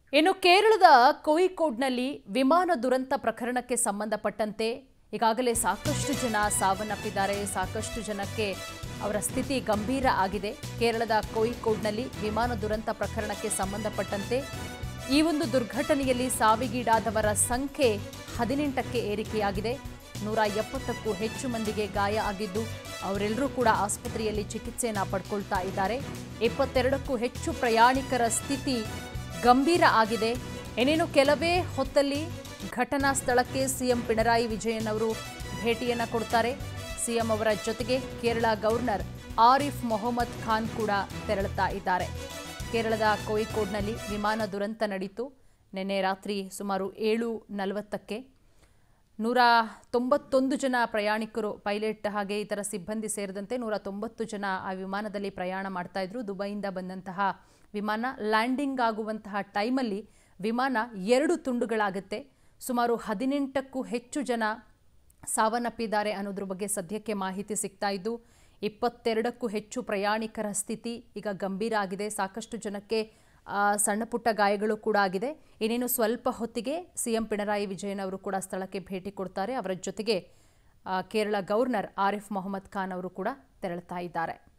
ಇನ್ನು ಕೇರಳದ ಕೋಯಿಕೋಡ್ನಲ್ಲಿ ವಿಮಾನ ದುರಂತ ಪ್ರಕರಣಕ್ಕೆ ಸಂಬಂಧಪಟ್ಟಂತೆ ಈಗಾಗಲೇ ಸಾಕಷ್ಟು ಜನ ಸಾವನ್ನಪ್ಪಿದ್ದಾರೆ ಸಾಕಷ್ಟು ಜನಕ್ಕೆ ಅವರ ಸ್ಥಿತಿ ಗಂಭೀರ ಆಗಿದೆ ಕೇರಳದ ಕೋಯಿಕೋಡ್ನಲ್ಲಿ ವಿಮಾನ ದುರಂತ ಪ್ರಕರಣಕ್ಕೆ ಸಂಬಂಧಪಟ್ಟಂತೆ ಈ ಒಂದು ದುರ್ಘಟನೆಯಲ್ಲಿ ಸಾವಿಗೀಡಾದವರ ಸಂಖ್ಯೆ ಹದಿನೆಂಟಕ್ಕೆ ಏರಿಕೆಯಾಗಿದೆ ನೂರ ಎಪ್ಪತ್ತಕ್ಕೂ ಹೆಚ್ಚು ಮಂದಿಗೆ ಗಾಯ ಆಗಿದ್ದು ಅವರೆಲ್ಲರೂ ಕೂಡ ಆಸ್ಪತ್ರೆಯಲ್ಲಿ ಚಿಕಿತ್ಸೆಯನ್ನ ಪಡ್ಕೊಳ್ತಾ ಇದ್ದಾರೆ ಇಪ್ಪತ್ತೆರಡಕ್ಕೂ ಹೆಚ್ಚು ಪ್ರಯಾಣಿಕರ ಸ್ಥಿತಿ ಗಂಭೀರ ಆಗಿದೆ ಏನೇನು ಕೆಲವೇ ಹೊತ್ತಲ್ಲಿ ಘಟನಾ ಸ್ಥಳಕ್ಕೆ ಸಿಎಂ ಪಿಣರಾಯಿ ವಿಜಯನ್ ಅವರು ಭೇಟಿಯನ್ನ ಕೊಡ್ತಾರೆ ಸಿಎಂ ಅವರ ಜೊತೆಗೆ ಕೇರಳ ಗವರ್ನರ್ ಆರಿಫ್ ಮೊಹಮ್ಮದ್ ಖಾನ್ ಕೂಡ ತೆರಳುತ್ತಾ ಇದ್ದಾರೆ ಕೇರಳದ ಕೋಯಿಕೋಡ್ನಲ್ಲಿ ವಿಮಾನ ದುರಂತ ನಡೀತು ನಿನ್ನೆ ರಾತ್ರಿ ಸುಮಾರು ಏಳು ನಲವತ್ತಕ್ಕೆ ನೂರ ತೊಂಬತ್ತೊಂದು ಜನ ಪ್ರಯಾಣಿಕರು ಪೈಲಟ್ ಹಾಗೆ ಇತರ ಸಿಬ್ಬಂದಿ ಸೇರಿದಂತೆ ನೂರ ತೊಂಬತ್ತು ಜನ ಆ ವಿಮಾನದಲ್ಲಿ ಪ್ರಯಾಣ ಮಾಡ್ತಾ ಇದ್ರು ದುಬೈಯಿಂದ ಬಂದಂತಹ ವಿಮಾನ ಲ್ಯಾಂಡಿಂಗ್ ಆಗುವಂತಹ ಟೈಮಲ್ಲಿ ವಿಮಾನ ಎರಡು ತುಂಡುಗಳಾಗುತ್ತೆ ಸುಮಾರು ಹದಿನೆಂಟಕ್ಕೂ ಹೆಚ್ಚು ಜನ ಸಾವನ್ನಪ್ಪಿದ್ದಾರೆ ಅನ್ನೋದ್ರ ಬಗ್ಗೆ ಸದ್ಯಕ್ಕೆ ಮಾಹಿತಿ ಸಿಗ್ತಾ ಇದ್ದು ಇಪ್ಪತ್ತೆರಡಕ್ಕೂ ಹೆಚ್ಚು ಪ್ರಯಾಣಿಕರ ಸ್ಥಿತಿ ಈಗ ಗಂಭೀರ ಆಗಿದೆ ಸಾಕಷ್ಟು ಜನಕ್ಕೆ ಆ, ಸಣ್ಣ ಪುಟ್ಟ ಗಾಯಗಳು ಕೂಡ ಆಗಿದೆ ಇನ್ನೇನು ಸ್ವಲ್ಪ ಹೊತ್ತಿಗೆ ಸಿಎಂ ಪಿಣರಾಯಿ ವಿಜಯನ್ ಅವರು ಕೂಡ ಸ್ಥಳಕ್ಕೆ ಭೇಟಿ ಕೊಡ್ತಾರೆ ಅವರ ಜೊತೆಗೆ ಆ, ಕೇರಳ ಗವರ್ನರ್ ಆರಿಫ್ ಮೊಹಮ್ಮದ್ ಖಾನ್ ಅವರು ಕೂಡ ತೆರಳುತ್ತಾ ಇದ್ದಾರೆ